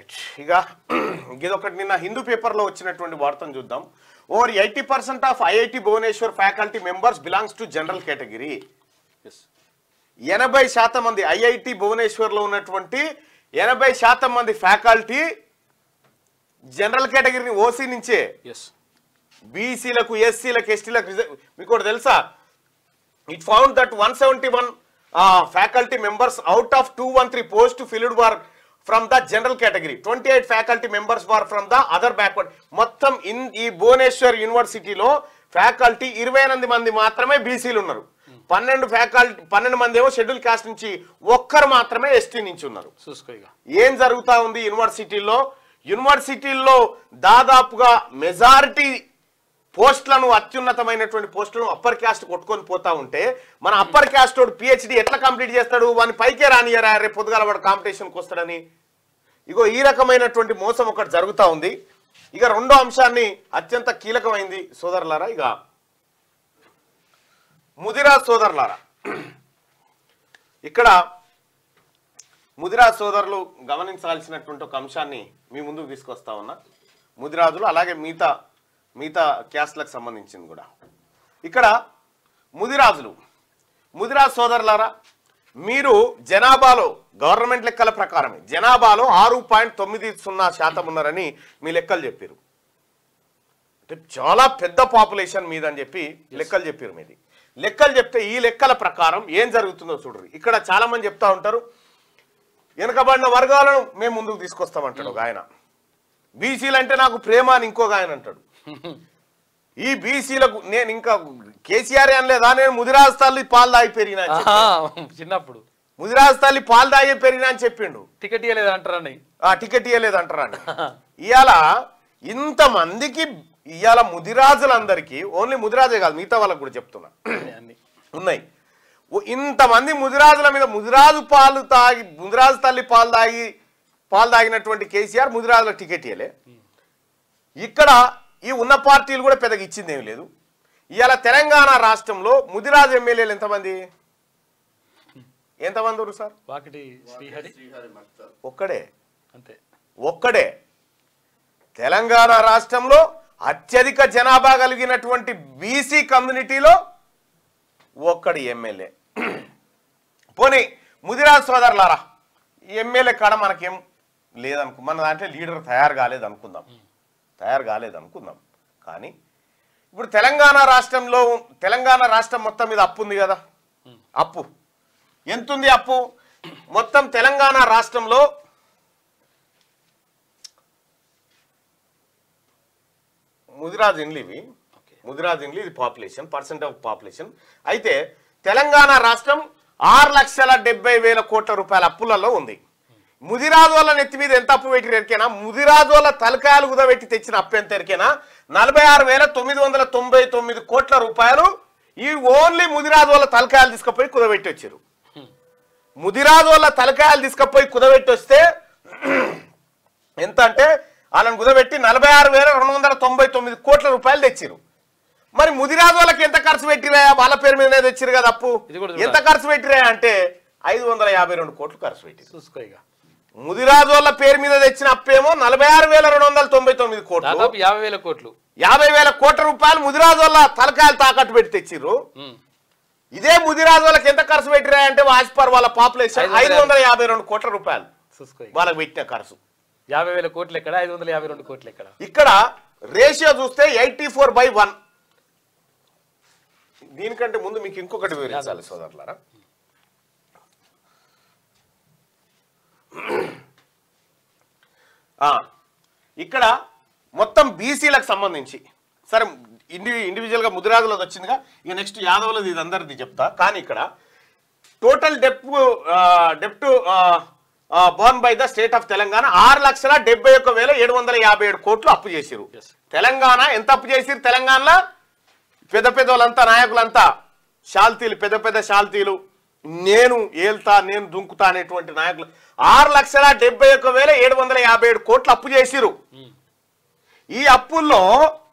Right ఇక ఇదొకటి నిన్న హిందూ పేపర్లో వచ్చినటువంటి వార్తను చూద్దాం over eighty percent of IIT Bhubaneswar faculty members belongs to general category ఎస్ ఎనభై శాతం మంది ఐఐటి భువనేశ్వర్లో ఉన్నటువంటి ఎనభై శాతం మంది ఫ్యాకల్టీ జనరల్ కేటగిరీని ఓసీ నుంచే ఎస్ బీసీలకు ఎస్సీలకు ఎస్టీలకు రిజర్వ్ మీకు ఒకటి తెలుసా it found that one seventy one faculty members out of two one three post filled were from the general category twenty eight faculty members were from the other backward మొత్తం in ఈ భువనేశ్వర్ యూనివర్సిటీలో faculty ఇరవై ఎనిమిది మంది మాత్రమే బీసీలు ఉన్నారు పన్నెండు ఫ్యాకల్టీ పన్నెండు మంది ఏమో షెడ్యూల్ కాస్ట్ నుంచి ఒక్కరు మాత్రమే ఎస్టీ నుంచి ఉన్నారు చూసుకో ఇక ఏం జరుగుతా ఉంది యూనివర్సిటీల్లో యూనివర్సిటీల్లో దాదాపుగా మెజారిటీ పోస్టులను అత్యున్నతమైనటువంటి పోస్టులను అప్పర్ క్యాస్ట్ కొట్టుకొని పోతా ఉంటే మన అప్పర్ క్యాస్ట్ వాడు పిహెచ్డి ఎట్లా కంప్లీట్ చేస్తాడు వాని పైకే రానియరా రేపు పొద్దుగాల వాడు కాంపిటీషన్కి వస్తాడని ఇగో ఈ రకమైనటువంటి మోసం ఒకటి జరుగుతూ ఉంది ఇక రెండో అంశాన్ని అత్యంత కీలకమైంది సోదరులారా ఇక ముదిరా సోదరులారా ఇక్కడ ముదిరాజ్ సోదరులు గమనించాల్సినటువంటి ఒక అంశాన్ని మీ ముందుకు తీసుకొస్తా ఉన్నా ముదిరాజులు అలాగే మిగతా మిగతా క్యాస్ట్లకు సంబంధించింది కూడా ఇక్కడ ముదిరాజులు ముదిరాజ్ సోదరులారా మీరు జనాభాలో గవర్నమెంట్ లెక్కల ప్రకారమే జనాభాలో ఆరు పాయింట్ తొమ్మిది సున్నా శాతం ఉన్నారని మీ లెక్కలు చెప్పారు అంటే చాలా పెద్ద పాపులేషన్ మీద అని చెప్పి లెక్కలు చెప్పారు మీది లెక్కలు చెప్తే ఈ లెక్కల ప్రకారం ఏం జరుగుతుందో చూడరు ఇక్కడ చాలా మంది చెప్తా ఉంటారు వెనుకబడిన వర్గాలను మేము ముందుకు తీసుకొస్తామంటాడు ఒక ఆయన బీసీలు అంటే నాకు ప్రేమ అని ఇంకొక ఆయన అంటాడు ఈ బీసీలకు నేను ఇంకా కేసీఆర్ అనలేదా నేను ముదిరాజ్ తల్లి పాలు దాగి పెరిగినా అని చెప్పి. ఆహా, చిన్నప్పుడు ముదిరాజ్ తల్లి పాలు దాగి పెరిగినా అని చెప్పిండు టికెట్ ఇవ్వలేదు అంటారని ఆ టికెట్ ఇవ్వలేదు అంటారా ఇవాళ ఇంతమందికి ఇవాళ ముదిరాజులందరికీ ఓన్లీ ముదిరాజే కాదు మిగతా వాళ్ళకు కూడా చెప్తున్నా అన్ని ఉన్నాయి ఓ- ఇంతమంది ముదిరాజుల మీద ముదిరాజు పాలు తాగి ముదిరాజు తల్లి పాలు తాగి పాలు తాగినటువంటి కేసీఆర్ ముదిరాజులకు టికెట్ ఇవ్వలే ఇక్కడ ఈ ఉన్న పార్టీలు కూడా పెద్దగా ఇచ్చింది ఏమి లేదు ఇవాళ తెలంగాణ రాష్ట్రంలో ముదిరాజు ఎమ్మెల్యేలు ఎంతమంది ఎంతమంది ఉన్నారు సార్ వాకిటి శ్రీహరి ఒక్కడే అంతే ఒక్కడే తెలంగాణ రాష్ట్రంలో అత్యధిక జనాభా కలిగినటువంటి బీసీ కమ్యూనిటీలో ఒక్కడి ఎమ్మెల్యే పోనీ ముదిరాజ్ సోదరులారా ఈ ఎమ్మెల్యే కాడ మనకేం లేదనుకు మన దాంట్లో లీడర్ తయారు కాలేదు అనుకుందాం తయారు కాలేదు అనుకుందాం కానీ ఇప్పుడు తెలంగాణ రాష్ట్రంలో తెలంగాణ రాష్ట్రం మొత్తం మీద అప్పు ఉంది కదా అప్పు ఎంతుంది అప్పు మొత్తం తెలంగాణ రాష్ట్రంలో ముదిరాజ్ ఇండ్లు ఇవి ఓకే ముదిరాజ్ ఇండ్లు ఇది పాపులేషన్ పర్సెంట్ ఆఫ్ పాపులేషన్ అయితే తెలంగాణ రాష్ట్రం ఆరు లక్షల డెబ్బై వేల కోట్ల రూపాయల అప్పులలో ఉంది ముదిరాజు వాళ్ళ నెత్తి మీద ఎంత అప్పు పెట్టి ఎరికేనా ముదిరాజు వాళ్ళ తలకాయలు కుదబెట్టి తెచ్చిన అప్పు ఎంత ఎరికేనా నలభై ఆరు వేల తొమ్మిది వందల తొంభై తొమ్మిది కోట్ల రూపాయలు ఈ ఓన్లీ ముదిరాజు వాళ్ళ తలకాయలు తీసుకుపోయి కుదబెట్టి వచ్చారు ముదిరాజు వాళ్ళ తలకాయలు తీసుకుపోయి కుదబెట్టి వస్తే ఎంత అంటే వాళ్ళని కుదబెట్టి నలభై ఆరు వేల రెండు వందల తొంభై తొమ్మిది కోట్ల రూపాయలు తెచ్చిరు మరి ముదిరాజు వాళ్ళకి ఎంత ఖర్చు పెట్టిరా వాళ్ళ పేరు మీదనే తెచ్చిరు కదా అప్పు ఇది కూడా చూడాలి. ఎంత ఖర్చు పెట్టిరా అంటే ఐదు వందల యాభై రెండు కోట్లు ఖర్చు పెట్టిరు చూసుకో ఇక ముదిరాజు వాళ్ళ పేరు మీద తెచ్చిన అప్పేమో నలభై ఆరు వేల రెండు వందల తొంభై తొమ్మిది కోట్లు దాదాపు యాభై వేల కోట్లు యాభై వేల కోట్ల రూపాయలు ముదిరాజు వాళ్ళ తలకాయలు తాకట్టు పెట్టి తెచ్చిర్రు ఉమ్. ఇదే ముదిరాజు వాళ్ళకి ఎంత ఖర్చు పెట్టిరా అంటే వాజ్పేర్ వాళ్ళ పాపులేషన్ ఐదు వందల ఐదు వందల యాభై రెండు కోట్ల రూపాయలు చూసుకో ఇక వాళ్ళకి పెట్టిన ఖర్చు యాభై వేల కోట్లు ఎక్కడ ఐదు వందల యాభై రెండు కోట్లు ఎక్కడ ఇక్కడ రేషియో చూస్తే ఎయిటీ ఫోర్ బై వన్ దీనికంటే ముందు మీకు ఇంకొకటి వివరించాలి సోదరులారా ఆ, ఇక్కడ మొత్తం బీసీలకు సంబంధించి సరే ఇండి ఇండివిజువల్గా ముదిరాజులది వచ్చిందిగా ఇక నెక్స్ట్ యాదవులది ఇది అందరిది చెప్తా కానీ ఇక్కడ టోటల్ డెప్ డెప్ట్ borne by the state of Telangana ఆరు లక్షల డెబ్బై ఒక్క వేల ఏడు వందల యాభై ఏడు కోట్లు అప్పు చేసిరు Yes. తెలంగాణ ఎంత అప్పు చేసిరు తెలంగాణలో పెద్ద పెద్ద వాళ్ళంతా నాయకులంతా శాల్తీలు పెద్ద పెద్ద శాల్తీలు నేను ఏల్తా నేను దుంకుతా అనేటువంటి నాయకులు ఆరు లక్షల డెబ్బై ఒక్క వేల ఏడు వందల యాభై ఏడు కోట్లు అప్పు చేసిరు ఉమ్. ఈ అప్పుల్లో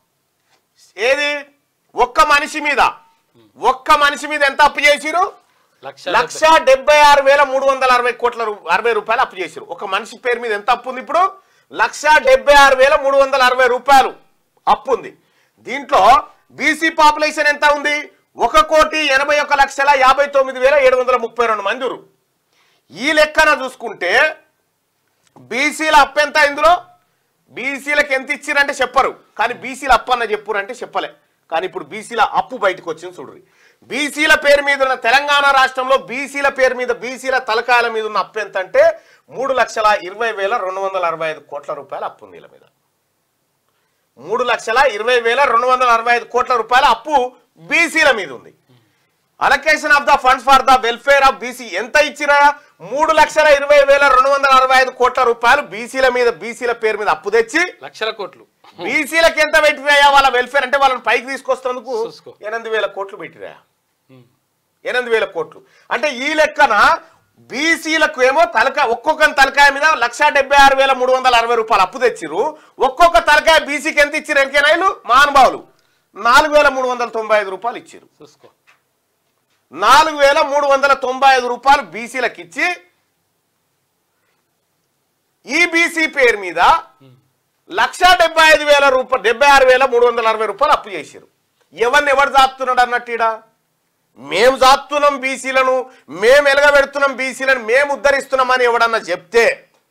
ఏది ఒక్క మనిషి మీద ఒక్క మనిషి మీద ఎంత అప్పు చేసిరు లక్ష లక్ష డెబ్బై ఆరు వేల మూడు వందల అరవై కోట్ల రూ- అరవై రూపాయలు అప్పు చేశారు ఒక మనిషి పేరు మీద ఎంత అప్పు ఉంది ఇప్పుడు లక్ష డెబ్బై ఆరు వేల మూడు వందల అరవై రూపాయలు అప్పు ఉంది దీంట్లో బీసీ పాపులేషన్ ఎంత ఉంది ఒక కోటి ఎనభై ఒక లక్షల యాభై తొమ్మిది వేల ఏడు వందల ముప్పై రెండు మంది ఉన్నారు. ఈ లెక్కన చూసుకుంటే బీసీల అప్పు ఎంత ఇందులో బీసీలకు ఎంత ఇచ్చిరంటే చెప్పరు కానీ బీసీల అప్పు అన్న చెప్పురంటే చెప్పలే కానీ ఇప్పుడు బీసీల అప్పు బయటకు వచ్చింది చూడ్రి బీసీల పేరు మీద ఉన్న తెలంగాణ రాష్ట్రంలో బీసీల పేరు మీద బీసీల తలకాయల మీద ఉన్న అప్పు ఎంత అంటే మూడు లక్షల ఇరవై వేల రెండు వందల అరవై ఐదు కోట్ల రూపాయల అప్పు ఉంది వీళ్ళ మీద మూడు లక్షల ఇరవై వేల రెండు వందల అరవై ఐదు కోట్ల రూపాయల అప్పు బీసీల మీద ఉంది allocation of the funds for the welfare of BC ఎంత ఇచ్చిరా మూడు లక్షల ఇరవై వేల రెండు వందల అరవై ఐదు కోట్ల రూపాయలు బీసీల మీద బీసీల పేరు మీద అప్పు తెచ్చి లక్షల కోట్లు బీసీలకు ఎంత పెట్టిరాయా వాళ్ళ వెల్ఫేర్ అంటే వాళ్ళని పైకి తీసుకొస్తేందుకు చూసుకో. ఎనిమిది వేల కోట్లు పెట్టిరా ఉమ్. ఎనిమిది వేల కోట్లు అంటే ఈ లెక్కన బీసీలకు ఏమో తలకాయ ఒక్కొక్క తలకాయ మీద లక్ష డెబ్బై ఆరు వేల మూడు వందల అరవై రూపాయలు అప్పు తెచ్చిర్రు ఒక్కొక్క తలకాయ బీసీకి ఎంత ఇచ్చిరు ఎరికేనాయలు మహానుభావులు నాలుగు వేల మూడు వందల తొంభై ఐదు రూపాయలు ఇచ్చిరు చూసుకో నాలుగు వేల మూడు వందల తొంభై ఐదు రూపాయలు బీసీలకు ఇచ్చి ఈ బీసీ పేరు మీద లక్ష డెబ్బై ఐదు వేల రూపాయలు డెబ్బై ఆరు వేల మూడు వందల అరవై రూపాయలు అప్పు చేశారు ఎవరిని ఎవరు జాతున్నాడు అన్నట్టు ఈడ మేము జాతున్నాం బీసీలను మేము ఎలగబెడుతున్నాం బీసీలను మేము ఉద్ధరిస్తున్నామని ఎవడన్నా చెప్తే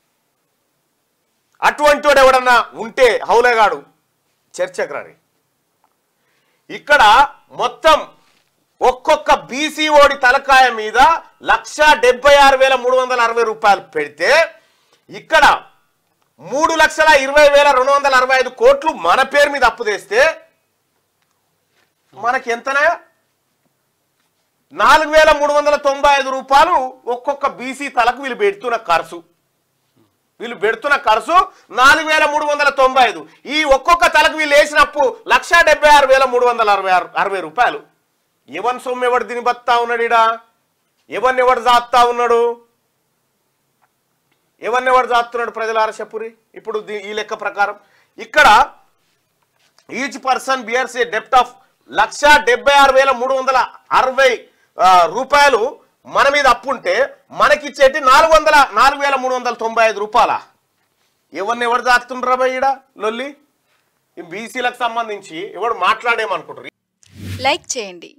అటువంటి వాడు ఎవడన్నా ఉంటే హౌలేగాడు చర్చకు రాని ఇక్కడ మొత్తం ఒక్కొక్క బీసీ ఓడి తలకాయ మీద లక్ష డెబ్బై ఆరు వేల మూడు వందల అరవై రూపాయలు పెడితే ఇక్కడ మూడు లక్షల ఇరవై వేల రెండు వందల అరవై ఐదు కోట్లు మన పేరు మీద అప్పు తెస్తే మనకి ఎంతనా నాలుగు వేల మూడు వందల తొంభై ఐదు రూపాయలు ఒక్కొక్క బీసీ తలకు వీళ్ళు పెడుతున్న ఖర్చు వీళ్ళు పెడుతున్న ఖర్చు నాలుగు వేల మూడు వందల తొంభై ఐదు ఈ ఒక్కొక్క తలకు వీళ్ళు వేసిన అప్పు లక్ష డెబ్బై ఆరు వేల మూడు వందల అరవై ఆరు అరవై రూపాయలు ఎవరి సొమ్ము ఎవడు దీని బతా ఉన్నాడు ఈడ ఎవరిని ఎవడు జాపుతా ఉన్నాడు ఎవరిని ఎవడు జాపుతున్నాడు ప్రజలార చెప్పురి ఇప్పుడు దీ- ఈ లెక్క ప్రకారం ఇక్కడ ఈచ్ పర్సన్ బియర్స్ ఏ డెప్ట్ ఆఫ్ లక్ష డెబ్బై ఆరు వేల మూడు వందల అరవై ఆ, రూపాయలు మన మీద అప్పు ఉంటే మనకిచ్చేటి నాలుగు వందల నాలుగు వేల మూడు వందల తొంభై ఐదు రూపాయల ఎవరిని ఎవరు దాస్తుండ్రా ఈడ లొల్లి ఈ బీసీలకు సంబంధించి ఎవడు మాట్లాడేమనుకుంటారు లైక్ చేయండి